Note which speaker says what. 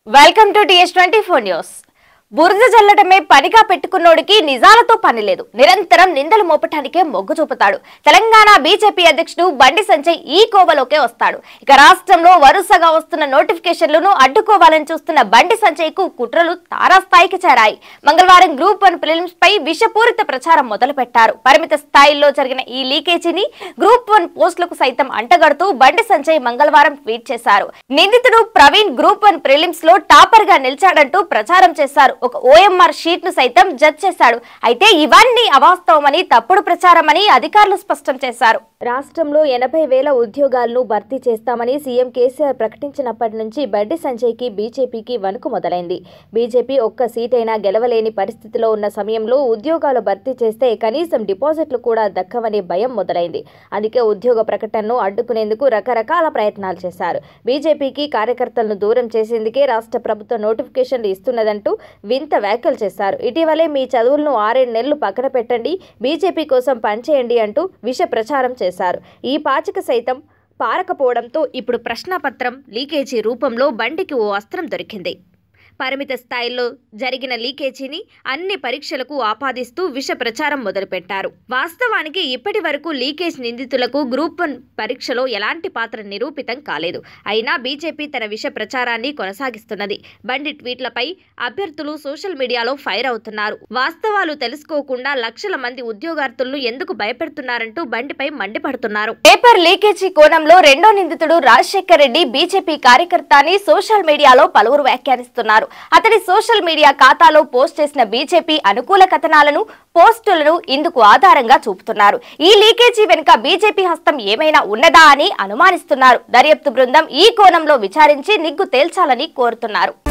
Speaker 1: welcome to TS twenty four news బురద జల్లడమే పనిగా పెట్టుకున్నోడికి నిజాలతో పని లేదు నిరంతరం నిందలు మోపటానికే మొగ్గు చూపుతాడు తెలంగాణ బీజేపీ అధ్యక్షుడు బండి సంజయ్ ఈ కోవలోకే వస్తాడు ఇక రాష్ట్రంలో వరుసగా వస్తున్న నోటిఫికేషన్లను అడ్డుకోవాలని చూస్తున్న బండి సంజయ్ కు కుట్రలు తారాస్థాయికి చేరాయి మంగళవారం గ్రూప్ వన్ ప్రిలిమ్స్ పై విషపూరిత ప్రచారం మొదలు పెట్టారు పరిమిత స్థాయిలో జరిగిన ఈ లీకేజీని గ్రూప్ వన్ పోస్టులకు సైతం అంటగడుతూ బండి సంజయ్ మంగళవారం ట్వీట్ చేశారు నిందితుడు ప్రవీణ్ గ్రూప్ వన్ ప్రిలిమ్స్ లో టాపర్ గా నిలిచాడంటూ ప్రచారం చేశారు ఒక ఓఎంఆర్ షీట్ ను సైతం జడ్జ్ చేశాడు అయితే ఇవన్నీ అవాస్తవమని తప్పుడు ప్రచారమని అధికారులు స్పష్టం చేశారు రాష్ట్రంలో ఎనభై వేల ఉద్యోగాలను భర్తీ చేస్తామని సీఎం కేసీఆర్ ప్రకటించినప్పటి నుంచి బండి సంజయ్ కి బీజేపీకి వణుకు మొదలైంది బీజేపీ ఒక్క సీటైనా గెలవలేని పరిస్థితిలో ఉన్న సమయంలో ఉద్యోగాలు భర్తీ చేస్తే కనీసం డిపాజిట్లు కూడా దక్కవనే భయం మొదలైంది అందుకే ఉద్యోగ ప్రకటనను అడ్డుకునేందుకు రకరకాల ప్రయత్నాలు చేశారు బీజేపీకి కార్యకర్తలను దూరం చేసేందుకే రాష్ట్ర ప్రభుత్వం నోటిఫికేషన్లు ఇస్తున్నదంటూ వింత వ్యాఖ్యలు చేశారు ఇటీవలే మీ చదువులను ఆరేడు నెలలు పక్కన పెట్టండి బీజేపీ కోసం పనిచేయండి అంటూ విష ప్రచారం చేశారు ఈ పాచిక సైతం పారకపోవడంతో ఇప్పుడు ప్రశ్నాపత్రం లీకేజీ రూపంలో బండికి ఓ అస్త్రం దొరికింది పరిమిత స్థాయిలో జరిగిన లీకేజీని అన్ని పరీక్షలకు ఆపాదిస్తూ విష ప్రచారం మొదలుపెట్టారు వాస్తవానికి ఇప్పటి వరకు లీకేజ్ నిందితులకు గ్రూప్ వన్ పరీక్షలో ఎలాంటి పాత్ర నిరూపితం కాలేదు అయినా బీజేపీ తన విష ప్రచారాన్ని కొనసాగిస్తున్నది బండి ట్వీట్లపై అభ్యర్థులు సోషల్ మీడియాలో ఫైర్ అవుతున్నారు వాస్తవాలు తెలుసుకోకుండా లక్షల మంది ఉద్యోగార్థులను ఎందుకు భయపెడుతున్నారంటూ బండిపై మండిపడుతున్నారు పేపర్ లీకేజీ కోణంలో రెండో నిందితుడు రాజశేఖర్ రెడ్డి బీజేపీ కార్యకర్త అని సోషల్ మీడియాలో పలువురు వ్యాఖ్యానిస్తున్నారు అతడి సోషల్ మీడియా ఖాతాలో పోస్ట్ చేసిన బీజేపీ అనుకూల కథనాలను పోస్టులను ఇందుకు ఆధారంగా చూపుతున్నారు ఈ లీకేజీ వెనుక బీజేపీ హస్తం ఏమైనా ఉన్నదా అని అనుమానిస్తున్నారు దర్యాప్తు బృందం ఈ కోణంలో విచారించి నిగ్గు తేల్చాలని కోరుతున్నారు